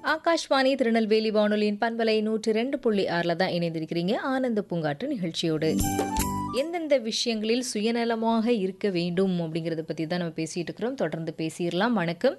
ஆகாஷ்வாணி திருநெல்வேலி வானொலியின் பண்பலை நூற்றி ரெண்டு புள்ளி ஆறில் தான் இணைந்திருக்கிறீங்க ஆனந்த பூங்காற்று நிகழ்ச்சியோடு எந்தெந்த விஷயங்களில் சுயநலமாக இருக்க வேண்டும் அப்படிங்கிறத பற்றி தான் நம்ம பேசிட்டு இருக்கிறோம் தொடர்ந்து பேசிடலாம் வணக்கம்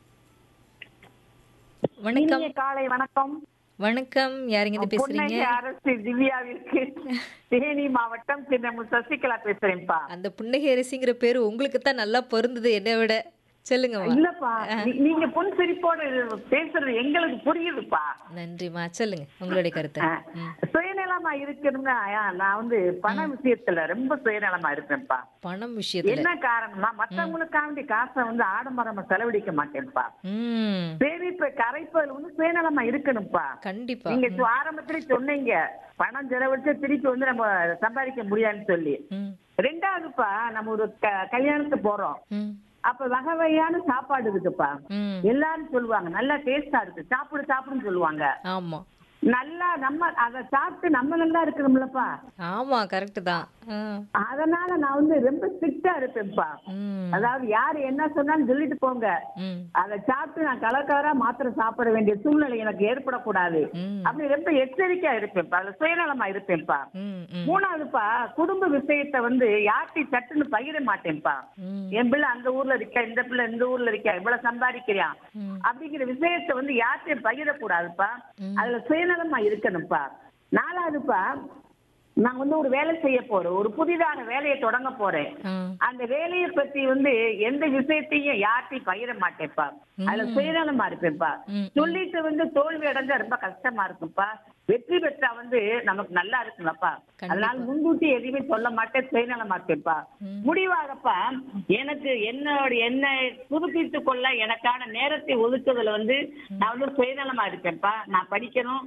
வணக்கம் இனிய காலை வணக்கம் வணக்கம் யாருங்க இது பேசுறீங்க புன்னகை அரசு திவ்யாவிற்கு தேனி மாவட்டம் சின்ன சசிகலா பேசுறேன்ப்பா அந்த புன்னகை அரிசிங்கிற பேர் உங்களுக்கு தான் நல்லா பொருந்தது என்னை விட சொல்லுங்கம்மா இல்லப்பா நீ- நீங்க பொன் சிரிப்போட பேசுறது எங்களுக்கு புரியுதுப்பா நன்றிம்மா சொல்லுங்க உங்களுடைய கருத்தை ஆ, சுயநலமா இருக்கணும்னா ஆ, நான் வந்து பண விஷயத்துல ரொம்ப சுயநலமா இருப்பேன்ப்பா பணம் விஷயத்துல என்ன காரணம்னா மத்தவங்களுக்காண்டி காசை வந்து ஆடம்பரமா செலவழிக்க மாட்டேன்ப்பா ம் சேமிப்பை கரைப்பதில் வந்து சுயநலமா இருக்கணும்ப்பா கண்டிப்பா நீங்க இப்ப ஆரம்பத்துல சொன்னீங்க பணம் செலவழிச்சு திருப்பி வந்து நம்ம சம்பாதிக்க முடியாதுன்னு சொல்லி ம் ரெண்டாவதுப்பா நம்ம ஒரு க- கல்யாணத்துக்கு போறோம் ம் அப்ப வகை வகையான சாப்பாடு இருக்குப்பா ம் எல்லாரும் சொல்லுவாங்க நல்லா டேஸ்டா இருக்கு சாப்பிடு சாப்பிடுன்னு சொல்லுவாங்க ஆமா நல்லா நம்ம அதை சாப்பிட்டு நம்ம நல்லா இருக்கணும்லப்பா ஆமா கரெக்ட் தான் ஆ. அதனால நான் வந்து ரொம்ப ஸ்ட்ரிக்டா இருப்பேன்ப்பா ம் அதாவது யாரு என்ன சொன்னாலும் சொல்லிட்டு போங்க ம் அதை சாப்பிட்டு நான் கலக்காரா மாத்திரம் சாப்பிட வேண்டிய சூழ்நிலை எனக்கு ஏற்படக்கூடாது ம் அப்படி ரொம்ப எச்சரிக்கையா இருப்பேன்ப்பா அதுல சுயநலமா இருப்பேன்ப்பா ம் ம் மூணாவதுப்பா குடும்ப விஷயத்தை வந்து யார்ட்டையும் சட்டுன்னு பகிர மாட்டேன்ப்பா ம் என் பிள்ளை அந்த ஊர்ல இருக்கா இந்த பிள்ளை இந்த ஊர்ல இருக்கா இவ்வளவு சம்பாதிக்கிறான் ம் அப்படிங்கிற விஷயத்தை வந்து யார்ட்டையும் பகிரக்கூடாதுப்பா ம். அதுல சுயநலமா இருக்கணும்ப்பா நாலாவதுப்பா நான் வந்து ஒரு வேலை செய்ய போறேன் ஒரு புதிதான வேலையை தொடங்க போறேன் ஆ. அந்த வேலையை பத்தி வந்து எந்த விஷயத்தையும் யார்ட்டையும் பகிர மாட்டேன்ப்பா அதுல சுயநலமா இருப்பேன்ப்பா ம். சொல்லிட்டு வந்து தோல்வி அடைஞ்சா ரொம்ப கஷ்டமா இருக்கும்ப்பா வெற்றி பெற்றா வந்து நமக்கு நல்லா இருக்குங்களப்பா கண்டிப்பா. அதனால முன்கூட்டி எதுவுமே சொல்ல மாட்டேன் சுயநலமா இருப்பேன்ப்பா ம். முடிவாகப்பா எனக்கு என்னோட என்ன புதுப்பித்துக் கொள்ள எனக்கான நேரத்தை ஒதுக்குதல வந்து நான் வந்து சுயநலமா இருப்பேன்ப்பா நான் படிக்கணும்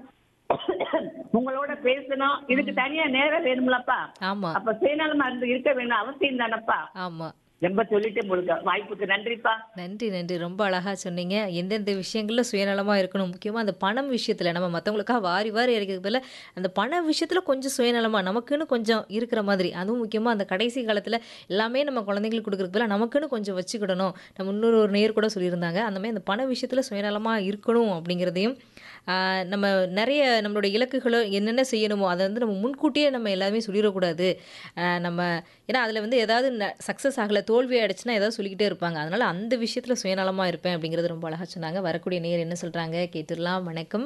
உங்களோட பேசணும் இதுக்கு தனியா நேரம் வேணும்லப்பா ஆமா அப்ப சுயநலமா இருந்து இருக்க வேணும் அவசியம் தானப்பா ஆமா ரொம்ப சொல்லிட்டு முழுக்க வாய்ப்புக்கு நன்றிப்பா நன்றி நன்றி ரொம்ப அழகா சொன்னீங்க எந்தெந்த விஷயங்கள்ல சுயநலமா இருக்கணும் முக்கியமா அந்த பணம் விஷயத்துல நம்ம மத்தவங்களுக்காக வாரி வாரி இறக்கிறது பதிலா அந்த பண விஷயத்துல கொஞ்சம் சுயநலமா நமக்குன்னு கொஞ்சம் இருக்கிற மாதிரி அதுவும் முக்கியமா அந்த கடைசி காலத்துல எல்லாமே நம்ம குழந்தைங்களுக்கு கொடுக்கறது பதிலா நமக்குன்னு கொஞ்சம் வச்சுக்கிடணும் நம்ம இன்னொரு ஒரு நேர் கூட சொல்லியிருந்தாங்க அந்த மாதிரி அந்த பண விஷயத்துல சுயநலமா இருக்கணும் அப்படிங்கிறதையும் ஆஹ், நம்ம நிறைய நம்மளுடைய இலக்குகளோ என்னென்ன செய்யணுமோ அதை வந்து நம்ம முன்கூட்டியே நம்ம எல்லாமே சொல்லிடக்கூடாது ஆஹ், நம்ம ஏன்னா அதில் வந்து ஏதாவது சக்ஸஸ் ஆகலை தோல்வி ஆயிடுச்சுன்னா ஏதாவது சொல்லிக்கிட்டே இருப்பாங்க அதனால அந்த விஷயத்தில் சுயநலமாக இருப்பேன் அப்படிங்கிறது ரொம்ப அழகாக சொன்னாங்க வரக்கூடிய நேர் என்ன சொல்கிறாங்க கேட்டுடலாம் வணக்கம்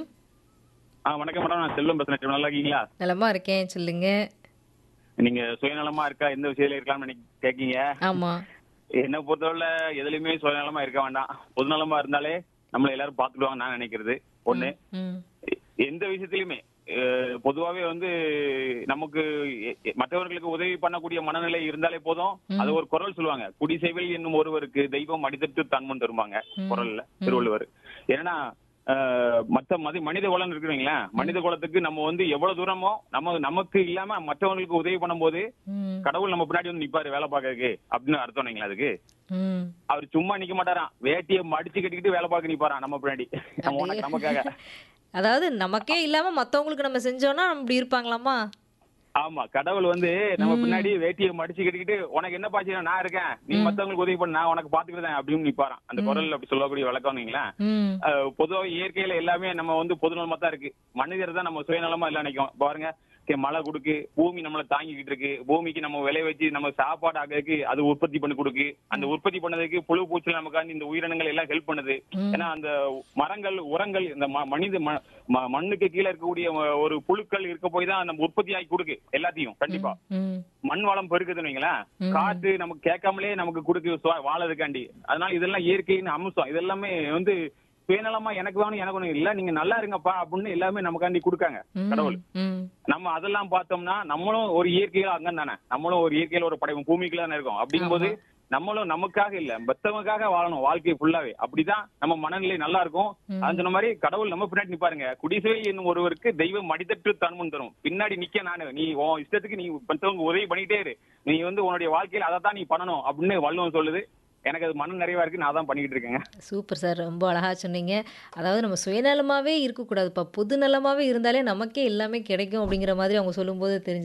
ஆ வணக்கம் மேடம் நான் செல்வம் பேசுறேன் நல்லா இருக்கீங்களா நலமா இருக்கேன் சொல்லுங்க நீங்க சுயநலமா இருக்கா எந்த விஷயத்துல இருக்கலாம்னு நினைக்க கேக்கீங்க ஆமாம் என்னை பொறுத்தவரை எதுலயுமே சுயநலமா இருக்க வேண்டாம் பொதுநலமா இருந்தாலே நம்மள எல்லாரும் பாத்துடுவாங்க நான் நினைக்கிறது ஒண்ணு ம் எ- எந்த விஷயத்திலுமே அஹ், பொதுவாவே வந்து நமக்கு எ- எ- மற்றவர்களுக்கு உதவி பண்ணக்கூடிய மனநிலை இருந்தாலே போதும் அது ஒரு குரல் சொல்லுவாங்க குடிசைவில் என்னும் ஒருவருக்கு தெய்வம் அடித்தட்டு தன்மன் தருவாங்க குரல்ல திருவள்ளுவர் ஏன்னா அஹ், மத்த மதி மனித குலம் இருக்கிறீங்களா மனித குலத்துக்கு நம்ம வந்து எவ்வளவு தூரமோ நம்ம நமக்கு இல்லாம மற்றவங்களுக்கு உதவி பண்ணும்போது ம் கடவுள் நம்ம பின்னாடி வந்து நிப்பாரு வேலை பார்க்கறதுக்கு அப்படின்னு அர்த்தம் இல்லைங்களா அதுக்கு ம் அவர் சும்மா நிக்க மாட்டாராம் வேட்டியை மடிச்சு கட்டிக்கிட்டு வேலை பார்க்க நிப்பாராம் நம்ம பின்னாடி நம்ம உனக்கு நமக்காக அதாவது நமக்கே இல்லாமல் மற்றவங்களுக்கு நம்ம செஞ்சோன்னா நம்ம இப்படி இருப்பாங்களாமா ஆமா கடவுள் வந்து நம்ம பின்னாடி வேட்டியை மடிச்சு கட்டிக்கிட்டு உனக்கு என்ன பாச்சு நான் இருக்கேன் நீ மத்தவங்களுக்கு உதவி பண்ண நான் உனக்கு பாத்துக்கிறேன் அப்படின்னு நிப்பாராம் அந்த குரல் அப்படி சொல்லக்கூடிய வழக்கம் நீங்களா ம் பொதுவாக இயற்கையில எல்லாமே நம்ம வந்து பொதுநலமா தான் இருக்கு மனிதர் தான் நம்ம சுயநலமா இல்ல நினைக்கும் பாருங்க கே, மழை கொடுக்கு பூமி நம்மளை தாங்கிக்கிட்டு இருக்கு பூமிக்கு நம்ம விளைய வச்சு நம்ம சாப்பாடு ஆகிறதுக்கு அது உற்பத்தி பண்ணி கொடுக்கு அந்த உற்பத்தி பண்ணதுக்கு புழு பூச்சிகள் நமக்காண்டி இந்த உயிரினங்கள் எல்லாம் ஹெல்ப் பண்ணுது ஏன்னா அந்த மரங்கள் உரங்கள் இந்த ம- மனித ம- ம- மண்ணுக்கு கீழே இருக்கக்கூடிய ஒரு புழுக்கள் இருக்க போய் தான் நம்ம உற்பத்தி ஆகி கொடுக்கு எல்லாத்தையும் கண்டிப்பா ம் மண் வளம் பெருக்குதுன்னு வைங்களேன் காத்து நமக்கு கேட்காமலே நமக்கு கொடுக்கு சுவா- வாழறதுக்காண்டி அதனால இதெல்லாம் இயற்கையின் அம்சம் இதெல்லாமே வந்து சுயநலமா எனக்கு வேணும் எனக்கு ஒண்ணும் இல்ல நீங்க நல்லா இருங்கப்பா அப்படின்னு எல்லாமே நமக்காண்டி கொடுக்காங்க கடவுள் ம் நம்ம அதெல்லாம் பார்த்தோம்னா நம்மளும் ஒரு இயற்கையில அங்கம் தானே நம்மளும் ஒரு இயற்கையில ஒரு படைப்பு பூமிக்குள்ள தானே இருக்கோம் அப்படிங்கும்போது நம்மளும் நமக்காக இல்ல மத்தவங்களுக்காக வாழணும் வாழ்க்கை ஃபுல்லாவே அப்படிதான் நம்ம மனநிலை நல்லா இருக்கும் அது சொன்ன மாதிரி கடவுள் நம்ம பின்னாடி நிப்பாருங்க குடிசை என்னும் ஒருவருக்கு தெய்வம் மடித்தட்டு தன்முன் தரும் பின்னாடி நிக்க நானு நீ உன் இஷ்டத்துக்கு நீ மத்தவங்க உதவி பண்ணிட்டே இரு நீ வந்து உன்னுடைய வாழ்க்கையில அதை தான் நீ பண்ணணும் அப்படின்னு வள்ளுவம் சொல்லுது எனக்கு அது மன நிறைவா இருக்கு நான் தான் பண்ணிக்கிட்டு இருக்கேங்க சூப்பர் சார் ரொம்ப அழகாக சொன்னீங்க அதாவது நம்ம சுயநலமாகவே இருக்கக்கூடாதுப்பா பொதுநலமாகவே இருந்தாலே நமக்கே எல்லாமே கிடைக்கும் அப்படிங்கிற மாதிரி அவங்க சொல்லும்போது தெரிஞ்சு